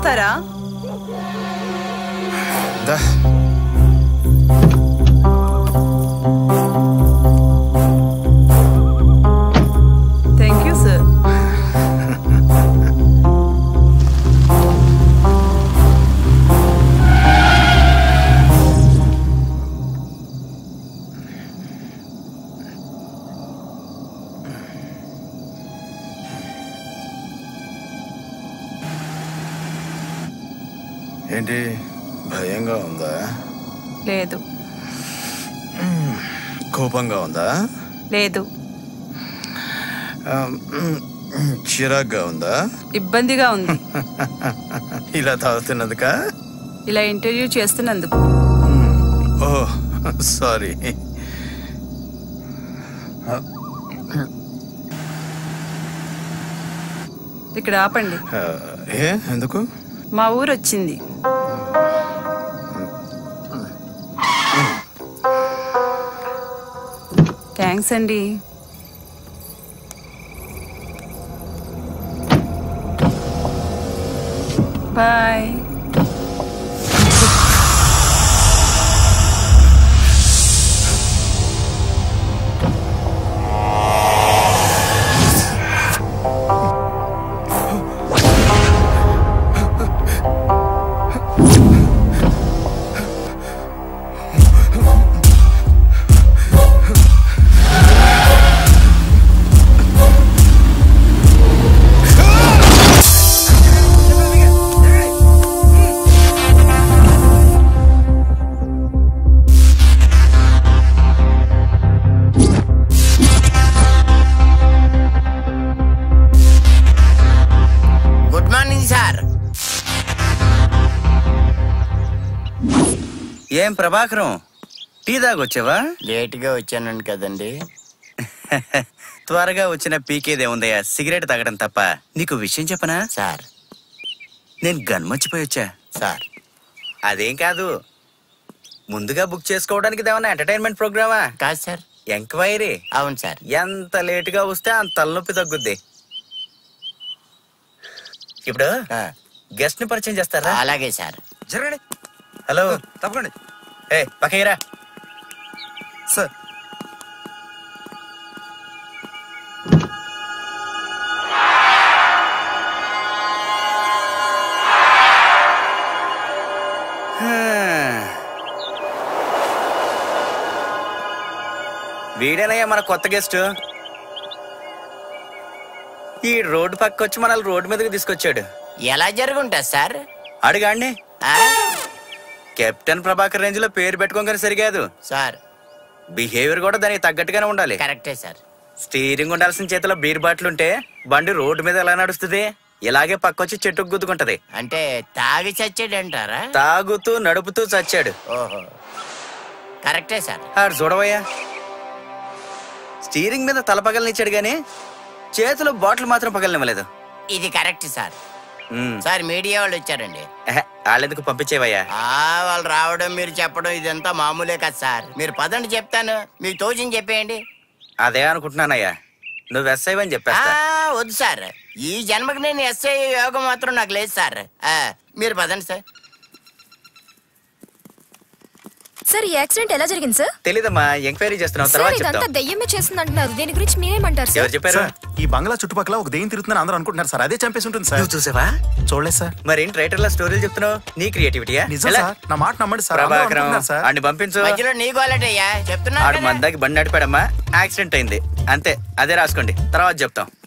వస్తారా దా thank you sir ఏంటి భయంగా ఉందా లేదు కోపంగా ఉందా లేదు ఆ, చిరాగ్గా ఉందా ఇబ్బందిగా ఉంది ఇలా తాగుతున్నందుక ఇలా ఇంటర్వ్యూ చేస్తున్నందుకు ఓ సారీ ఇక్కడ ఆపండి ఆ, ఏ ఎందుకు మా ఊరు వచ్చింది థ్యాంక్స్ అండి బాయ్ గుడ్ మార్నింగ్ సార్ ఏం ప్రభాకరం టీ దాగొచ్చావా లేట్గా వచ్చానండి కదండి త్వరగా వచ్చిన పీకేదే ఉందయ్యా సిగరెట్ తాగడం తప్ప నీకు విషయం చెప్పనా సార్ నేను గన్ మర్చిపోయి వచ్చా సార్ అదేం కాదు ముందుగా బుక్ చేసుకోవడానికి ఏమన్నా ఎంటర్టైన్మెంట్ ప్రోగ్రామా కాదు సార్ ఎంక్వైరీ అవును సార్ ఎంత లేటుగా వస్తే అంత తలనొప్పి తగ్గుద్ది ఇప్పుడు ఆ, గెస్ట్ ని పరిచయం చేస్తారా అలాగే సార్ జరగండి హలో తప్పకండి ఏ పక్కయ్యరా సార్ వీడేనయ్యా మన కొత్త గెస్ట్ ఈ రోడ్డు పక్క వచ్చి మనల్ని రోడ్డు మీదకి తీసుకొచ్చాడు ఎలా జరుగుంటుంది సార్ అడిగాండి ఆ, కెప్టెన్ ప్రభాకర్ రేంజ్ లో పేరు పెట్టుకోగానే సరికాదు సార్ బిహేవియర్ కూడా దానికి తగ్గట్టుగానే ఉండాలి కరెక్టే సార్ స్టీరింగ్ ఉండాల్సిన చేతిలో బీర్ బాటిల్ ఉంటే బండి రోడ్డు మీద ఎలా నడుస్తుంది ఇలాగే పక్కొచ్చి చెట్టుకు గుద్దుకుంటది అంటే తాగి చచ్చాడంటారా తాగుతూ నడుపుతూ చచ్చాడు ఓహో కరెక్టే సార్ ఆడు చూడవయ్యా స్టీరింగ్ మీద తల పగలనిచ్చాడు గాని చేతిలో బాటిల్ మాత్రం పగలనివ్వలేదు ఇది కరెక్ట్ సార్ ఉమ్. సార్ మీడియా వాళ్ళు వచ్చారండి ఎహె, వాళ్ళెందుకు పంపించేవయ్యా ఆ వాళ్ళు రావడం మీరు చెప్పడం ఇదంతా మామూలే కదా సార్ మీరు పదండి చెప్తాను మీకు తోచింది చెప్పేయండి అదే అనుకుంటున్నానయ్యా నువ్వు ఎస్ఐ అని ఆ, చెప్పేస్తా వద్దు సార్ ఈ జన్మకి నేను ఎస్ఐ యోగం మాత్రం నాకు లేదు సార్ ఆ, మీరు పదండి సార్ సార్ ఈ యాక్సిడెంట్ ఎలా జరిగింది సార్ తెలీదమ్మా ఎంక్వైరీ చేస్తున్నాం సార్ తర్వాత ఇదంతా చెప్తాం దెయ్యమే చేస్తుంది అంటున్నారు దీని గురించి మీరేమంటారు సార్ ఎవరు చెప్పారు సార్ ఈ బంగ్లా చుట్టుపక్కల ఒక దెయ్యం తిరుగుతుందని అందరూ అనుకుంటున్నారు సార్ అదే చంపేసి ఉంటుంది సార్ నువ్వు చూసావా చూడలేదు సార్ మరేంటి రైటర్ లా స్టోరీలు చెప్తున్నావు నీ క్రియేటివిటీయా నిజం సార్ నా మాట నమ్మండి సార్ అందరూ ప్రభాకరం అనుకుంటున్నారు సార్ ఆడిని పంపించు మధ్యలో నీ గోలటయ్యా చెప్తున్నా ఆడు మందాకి బండి నడిపాడమ్మా యాక్సిడెంట్ అయింది అంతే అదే రాసుకోండి తర్వాత చెప్తాం